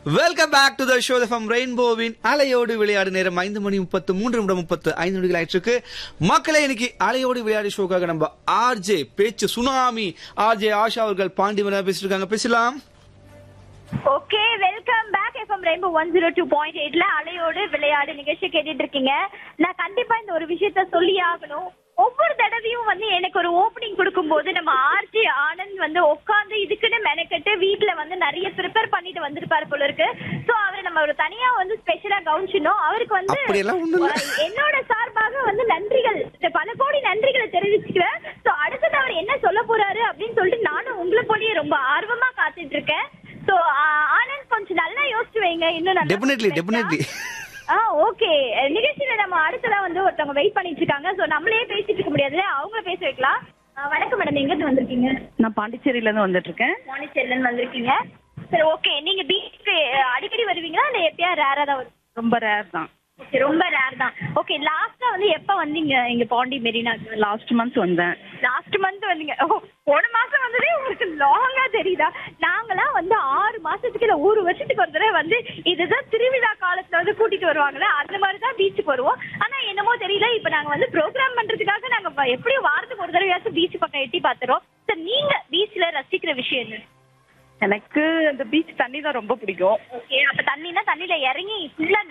Welcome back to the show from ரெயின்போவின் அலையோடு விளையாடு நேரம் ஐந்து மணி முப்பத்து மூன்று நிமிடம் முப்பத்து ஐந்து நொடிகள் ஆயிடுச்சு மக்களே இன்னைக்கு அலையோடு விளையாடு ஷோக்காக நம்ம ஆர்ஜே பேச்சு சுனாமி ஆர்ஜே ஆஷா அவர்கள் பாண்டிமலா பேசிட்டு இருக்காங்க பேசலாம் okay welcome back FM rainbow one zero two point எயிட்ல அலையோடு விளையாடு நிகழ்ச்சி கேட்டுட்டு இருக்கீங்க நான் கண்டிப்பா இந்த ஒரு விஷயத்த சொல்லி ஆகணும் ஒவ்வொரு தடவையும் வந்து எனக்கு ஒரு ஓப்பனிங் கொடுக்கும்போது நம்ம ஆர்ஜி ஆனந்த் வந்து உட்காந்து இதுக்குன்னு மெனக்கெட்டு வீட்ல வந்து நிறைய ப்ரிப்பேர் பண்ணிட்டு வந்திருப்பாரு போல இருக்கு சோ அவரை நம்ம ஒரு தனியா வந்து ஸ்பெஷலா கவனிச்சிடணும் அவருக்கு வந்து அப்படியெல்லாம் ஒண்ணும் இல்ல. அஹ், என்னோட சார்பாக வந்து நன்றிகள் பல கோடி நன்றிகளை தெரிவிச்சுக்கிறேன் சோ அடுத்தது அவர் என்ன சொல்ல போறாரு அப்படின்னு சொல்லிட்டு நானும் உங்களை போலயே ரொம்ப ஆர்வமா காத்துட்டு இருக்கேன் சோ ஆனந்த் கொஞ்சம் நல்லா யோசிச்சு வைங்க இன்னும் நல்லா டெபினெட்லி யோசிச்சு டெபினெட்லி வைங்க. ஆ ஓகே நிகழ்ச்சியில நம்ம அடுத்ததா வந்து ஒருத்தவங்க வெயிட் பண்ணிட்டு இருக்காங்க சோ நம்மளே பேசிட்டு இருக்க முடியாதுல அவங்கள பேச வைக்கலாம் ஆ, வணக்கம் மேடம் எங்க இருந்து வந்திருக்கீங்க நான் பாண்டிச்சேரியில இருந்து வந்துட்டு இருக்கேன் மானிச்சேரில வந்திருக்கீங்க சரி ஓகே நீங்க பீச்சுக்கு அடிக்கடி வருவீங்களா இல்ல எப்பயா ரேரா தான் வருவீங்களா? ரொம்ப ரேர் தான் Okay, ரொம்ப ரேர் தான் ஓகே லாஸ்டா வந்து எப்ப வந்தீங்க இங்க பாண்டி மெரினாக்கு லாஸ்ட் மந்த் வந்தேன் லாஸ்ட் மந்த் வந்தீங்க ஓ போன மாசம் வந்ததே உங்களுக்கு லாங்கா தெரியுதா நாங்களாம் வந்து ஆறு மாசத்துக்கு இல்ல ஒரு வருஷத்துக்கு ஒரு தடவை வந்து இதுதான் திருவிழா காலத்துல வந்து கூட்டிட்டு வருவாங்கல்ல அந்த மாதிரி தான் பீச்சுக்கு வருவோம் ஆனா என்னமோ தெரியல இப்ப நாங்க வந்து ப்ரோக்ராம் பண்றதுக்காக நாங்க வ- எப்படியும் வாரத்துக்கு ஒரு தடவையாச்சும் பீச் பக்கம் எட்டி பாத்துறோம் சார் நீங்க பீச்ல ரசிக்கிற விஷயம் என்ன எனக்கு அந்த பீச் தண்ணி தான் ரொம்ப பிடிக்கும் ஓகே அப்ப தண்ணினா தண்ணியில இறங்கி ஃபுல்லா